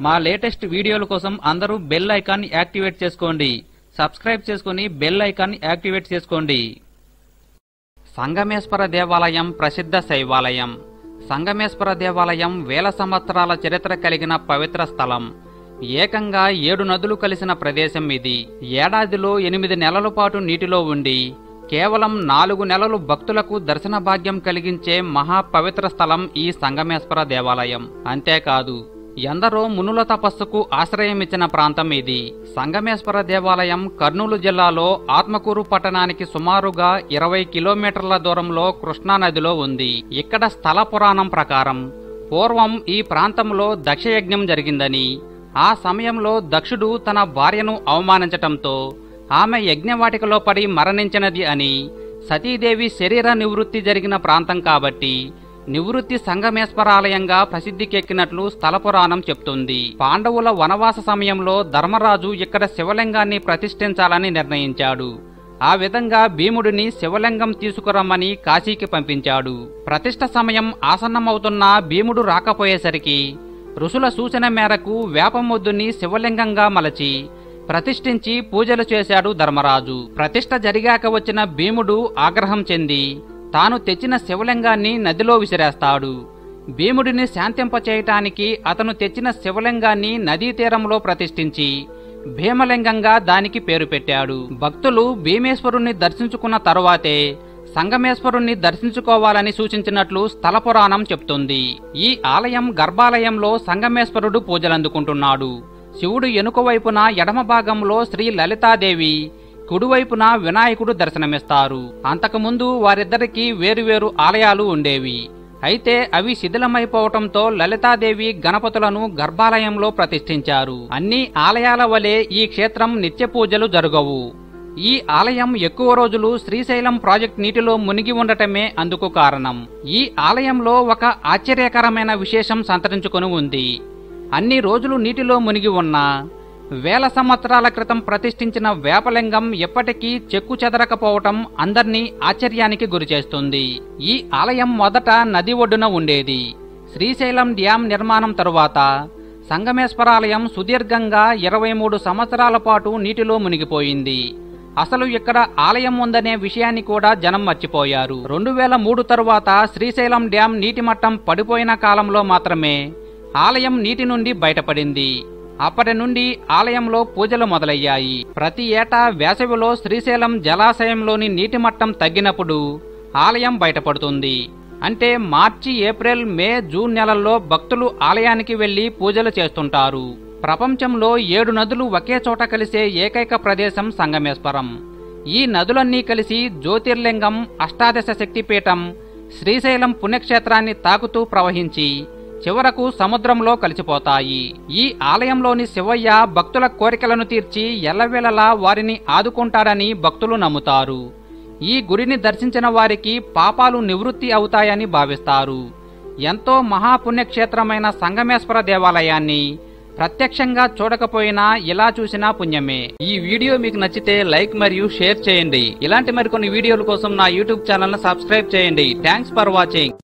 మా లేటెస్ట్ వీడియోల కోసం అందరూ బెల్ ఐకాన్ యాక్టివేట్ చేసుకోండి సబ్స్క్రైబ్ చేసుకుని బెల్ ఐకాన్ యాక్టివేట్ చేసుకోండి సంగమేశ్వర దేవాలయం ప్రసిద్ధ శైవాలయం సంగమేశ్వర దేవాలయం వేల సంవత్సరాల చరిత్ర కలిగిన పవిత్ర స్థలం ఏకంగా ఏడు నదులు కలిసిన ప్రదేశం ఇది ఏడాదిలో ఎనిమిది నెలల పాటు నీటిలో ఉండి కేవలం నాలుగు నెలలు భక్తులకు దర్శన భాగ్యం కలిగించే మహా పవిత్ర స్థలం ఈ సంగమేశ్వర దేవాలయం అంతేకాదు ఎందరో మునుల తపస్సుకు ఆశ్రయమిచ్చిన ప్రాంతం ఇది సంగమేశ్వర దేవాలయం కర్నూలు జిల్లాలో ఆత్మకూరు పట్టణానికి సుమారుగా ఇరవై కిలోమీటర్ల దూరంలో కృష్ణానదిలో ఉంది ఇక్కడ స్థల పురాణం ప్రకారం పూర్వం ఈ ప్రాంతంలో దక్షయజ్ఞం జరిగిందని ఆ సమయంలో దక్షుడు తన భార్యను అవమానించటంతో ఆమె యజ్ఞవాటికలో పడి మరణించినది అని సతీదేవి శరీర నివృత్తి జరిగిన ప్రాంతం కాబట్టి నివృత్తి సంగమేశ్వరాలయంగా ప్రసిద్ధికెక్కినట్లు స్థల పురాణం చెప్తుంది పాండవుల వనవాస సమయంలో ధర్మరాజు ఇక్కడ శివలింగాన్ని ప్రతిష్ఠించాలని నిర్ణయించాడు ఆ విధంగా భీముడిని శివలింగం తీసుకురమ్మని కాశీకి పంపించాడు ప్రతిష్ఠ సమయం ఆసన్నమవుతున్న భీముడు రాకపోయేసరికి ఋషుల సూచన మేరకు వేపమొద్దుని శివలింగంగా మలచి ప్రతిష్ఠించి పూజలు చేశాడు ధర్మరాజు ప్రతిష్ఠ జరిగాక వచ్చిన భీముడు ఆగ్రహం చెంది తాను తెచ్చిన శివలింగాన్ని నదిలో విసిరేస్తాడు భీముడిని శాంతింపచేయటానికి అతను తెచ్చిన శివలింగాన్ని నదీ తీరంలో ప్రతిష్ఠించి భీమలింగంగా దానికి పేరు పెట్టాడు భక్తులు భీమేశ్వరుణ్ణి దర్శించుకున్న తరువాతే సంగమేశ్వరుణ్ణి దర్శించుకోవాలని సూచించినట్లు స్థల పురాణం చెప్తుంది ఈ ఆలయం గర్భాలయంలో సంగమేశ్వరుడు పూజలందుకుంటున్నాడు శివుడు ఎనుక వైపున ఎడమ భాగంలో శ్రీ లలితాదేవి కుడివైపున వినాయకుడు దర్శనమిస్తారు అంతకుముందు వారిద్దరికి వేరువేరు ఆలయాలు ఉండేవి అయితే అవి శిథిలమైపోవటంతో లలితాదేవి గణపతులను గర్భాలయంలో ప్రతిష్ఠించారు అన్ని ఆలయాల వలె ఈ క్షేత్రం నిత్య పూజలు జరగవు ఈ ఆలయం ఎక్కువ రోజులు శ్రీశైలం ప్రాజెక్ట్ నీటిలో మునిగి ఉండటమే అందుకు కారణం ఈ ఆలయంలో ఒక ఆశ్చర్యకరమైన విశేషం సంతరించుకొని ఉంది అన్ని రోజులు నీటిలో మునిగి ఉన్నా వేల సంవత్సరాల క్రితం ప్రతిష్ఠించిన వేపలింగం ఎప్పటికీ చెక్కు చెదరకపోవటం అందర్నీ ఆశ్చర్యానికి గురిచేస్తుంది ఈ ఆలయం మొదట నది ఒడ్డున ఉండేది శ్రీశైలం డ్యాం నిర్మాణం తరువాత సంగమేశ్వరాలయం సుదీర్ఘంగా ఇరవై మూడు సంవత్సరాల పాటు నీటిలో మునిగిపోయింది అసలు ఇక్కడ ఆలయం ఉందనే విషయాన్ని కూడా జనం మర్చిపోయారు రెండు వేల మూడు తరువాత శ్రీశైలం డ్యాం నీటి మట్టం పడిపోయిన కాలంలో మాత్రమే ఆలయం నీటి నుండి బయటపడింది అప్పటి నుండి ఆలయంలో పూజలు మొదలయ్యాయి ప్రతి ఏటా వేసవిలో శ్రీశైలం జలాశయంలోని నీటి మట్టం తగ్గినప్పుడు ఆలయం బయటపడుతుంది అంటే మార్చి ఏప్రిల్ మే జూన్ నెలల్లో భక్తులు ఆలయానికి వెళ్లి పూజలు చేస్తుంటారు ప్రపంచంలో ఏడు నదులు ఒకే చోట కలిసే ఏకైక ప్రదేశం సంగమేశ్వరం ఈ నదులన్నీ కలిసి జ్యోతిర్లింగం అష్టాదశ శక్తిపీఠం శ్రీశైలం పుణ్యక్షేత్రాన్ని తాకుతూ ప్రవహించి చివరకు సముద్రంలో కలిసిపోతాయి ఈ ఆలయంలోని శివయ్య భక్తుల కోరికలను తీర్చి ఎల్లవేళలా వారిని ఆదుకుంటాడని భక్తులు నమ్ముతారు ఈ గుడిని దర్శించిన వారికి పాపాలు నివృత్తి అవుతాయని భావిస్తారు ఎంతో మహాపుణ్యక్షేత్రమైన సంగమేశ్వర దేవాలయాన్ని ప్రత్యక్షంగా చూడకపోయినా ఇలా చూసినా పుణ్యమే ఈ వీడియో మీకు నచ్చితే లైక్ మరియు షేర్ చేయండి ఇలాంటి మరికొన్ని వీడియోల కోసం నా యూట్యూబ్ ఛానల్ ను సబ్స్క్రైబ్ చేయండి థ్యాంక్స్ ఫర్ వాచింగ్